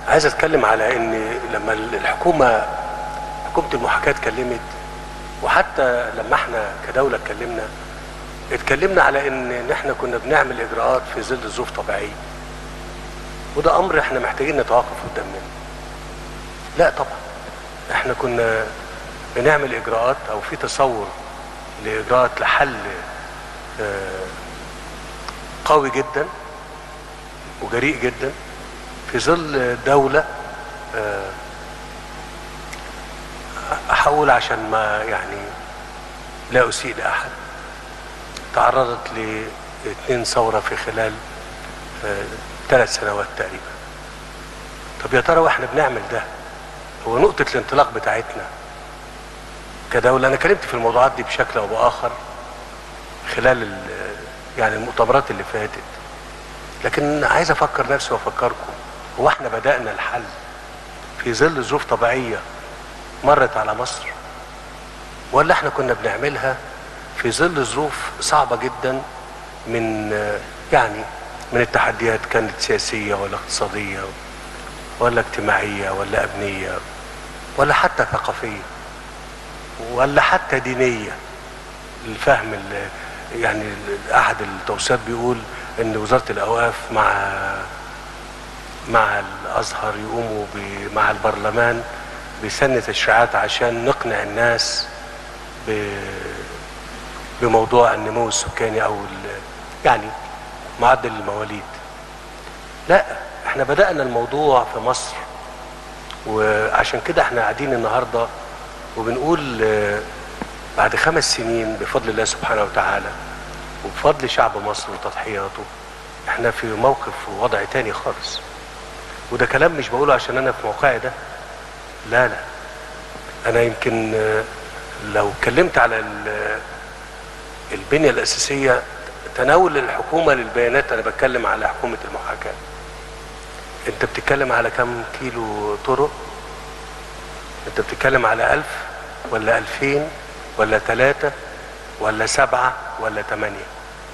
عايز اتكلم على ان لما الحكومه حكومه المحاكاه اتكلمت وحتى لما احنا كدوله اتكلمنا اتكلمنا على ان ان احنا كنا بنعمل اجراءات في ظل ظروف طبيعيه وده امر احنا محتاجين نتوقف قدام منه لا طبعا احنا كنا بنعمل اجراءات او في تصور لاجراءات لحل آه، قوي جدا وجريء جدا في ظل دولة آه، أحاول عشان ما يعني لا أسيء لأحد تعرضت لاثنين ثورة في خلال آه، ثلاث سنوات تقريبا طب يا ترى واحنا بنعمل ده هو نقطة الانطلاق بتاعتنا كدولة أنا اتكلمت في الموضوعات دي بشكل أو بآخر خلال ال- يعني المؤتمرات اللي فاتت لكن عايز افكر نفسي وافكركم هو احنا بدانا الحل في ظل ظروف طبيعيه مرت على مصر ولا احنا كنا بنعملها في ظل ظروف صعبه جدا من آه، يعني من التحديات كانت سياسيه ولا اقتصاديه ولا اجتماعيه ولا امنيه ولا حتى ثقافيه ولا حتى دينيه الفهم ال- يعني ال- احد التوصيات بيقول ان وزاره الاوقاف مع مع الازهر يقوموا ب- مع البرلمان بسن تشريعات عشان نقنع الناس ب- بموضوع النمو السكاني او ال- يعني معدل المواليد لا احنا بدانا الموضوع في مصر وعشان كده احنا قاعدين النهارده وبنقول آه، بعد خمس سنين بفضل الله سبحانه وتعالى وبفضل شعب مصر وتضحياته احنا في موقف ووضع تاني خالص وده كلام مش بقوله عشان انا في موقعي ده لا لا انا يمكن آه، لو اتكلمت على ال- البنية الأساسية تناول الحكومة للبيانات أنا بتكلم على حكومة المحاكاة أنت بتتكلم على كم كيلو طرق أنت بتتكلم على ألف ولا ألفين ولا ثلاثة ولا سبعة ولا ثمانية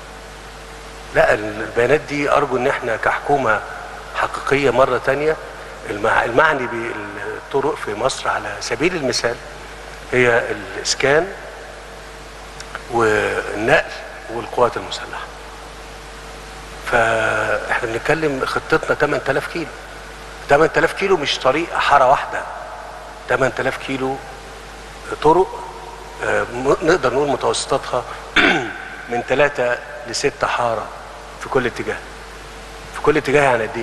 لا البيانات دي أرجو إن إحنا كحكومة حقيقية مرة تانية المع- المعني بالطرق في مصر على سبيل المثال هي الإسكان والنقل والقوات المسلحة فاحنا بنتكلم خطتنا 8000 كيلو 8000 كيلو مش طريق حارة واحدة 8000 كيلو طرق آه، م- نقدر نقول متوسطاتها من ثلاثة لستة حارة في كل اتجاه في كل اتجاه يعني قد ايه؟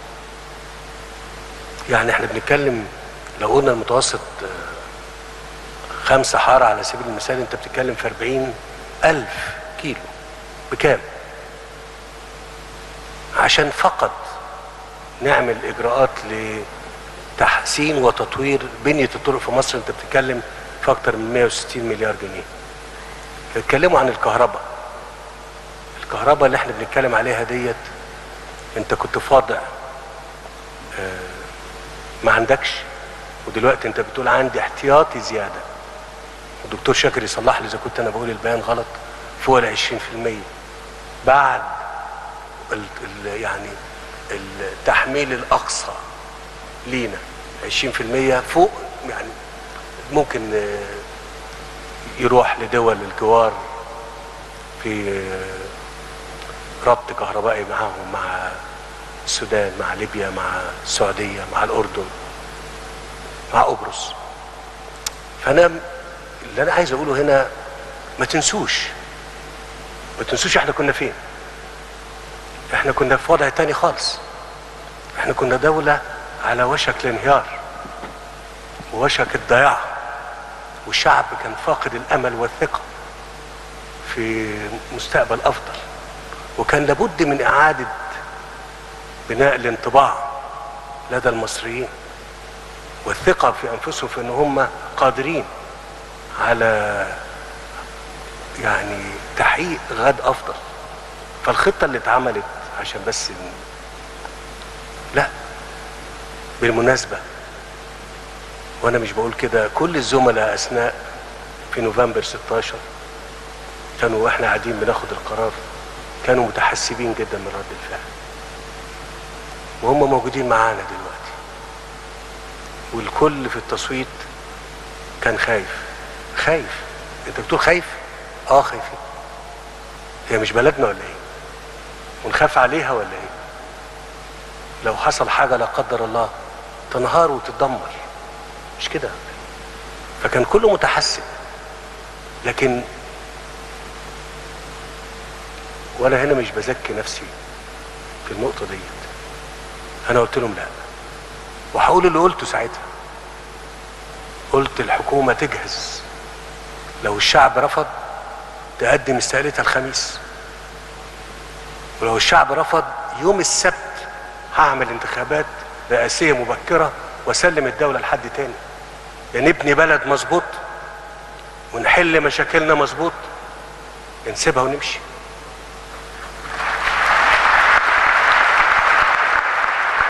يعني احنا بنتكلم لو قلنا المتوسط آه، خمسة حارة على سبيل المثال انت بتتكلم في 40 ألف كيلو بكام؟ عشان فقط نعمل إجراءات لتحسين وتطوير بنية الطرق في مصر انت بتتكلم في أكتر من 160 مليار جنيه اتكلموا عن الكهرباء الكهرباء اللي احنا بنتكلم عليها ديت انت كنت في وضع آه، ما عندكش ودلوقتي انت بتقول عندي احتياطي زياده الدكتور شاكر يصلح لي اذا كنت انا بقول البيان غلط فوق ال 20% بعد ال ال يعني التحميل الاقصى لينا 20% فوق يعني ممكن آه، يروح لدول الجوار في آه، ربط كهربائي معاهم مع السودان مع ليبيا مع السعوديه مع الاردن مع قبرص فانا اللي انا عايز اقوله هنا ما تنسوش ما تنسوش احنا كنا فين احنا كنا في وضع تاني خالص احنا كنا دولة على وشك الانهيار ووشك الضياع والشعب كان فاقد الامل والثقة في مستقبل افضل وكان لابد من اعادة بناء الانطباع لدى المصريين والثقة في أنفسهم في أن هم قادرين على يعني تحقيق غد أفضل فالخطة اللي اتعملت عشان بس ن- لا بالمناسبة وأنا مش بقول كده كل الزملاء أثناء في نوفمبر 16 كانوا واحنا قاعدين بناخد القرار كانوا متحسبين جدا من رد الفعل وهم موجودين معانا دلوقتي والكل في التصويت كان خايف خايف انت بتقول خايف اه خايفين هي مش بلدنا ولا ايه ونخاف عليها ولا ايه لو حصل حاجه لا قدر الله تنهار وتتدمر مش كده فكان كله متحسن لكن وانا هنا مش بزكي نفسي في النقطه ديت انا قلت لهم لا وهقول اللي قلته ساعتها قلت الحكومه تجهز لو الشعب رفض تقدم استقالتها الخميس ولو الشعب رفض يوم السبت هعمل انتخابات رئاسيه مبكره واسلم الدوله لحد تاني يا يعني نبني بلد مظبوط ونحل مشاكلنا مظبوط نسيبها ونمشي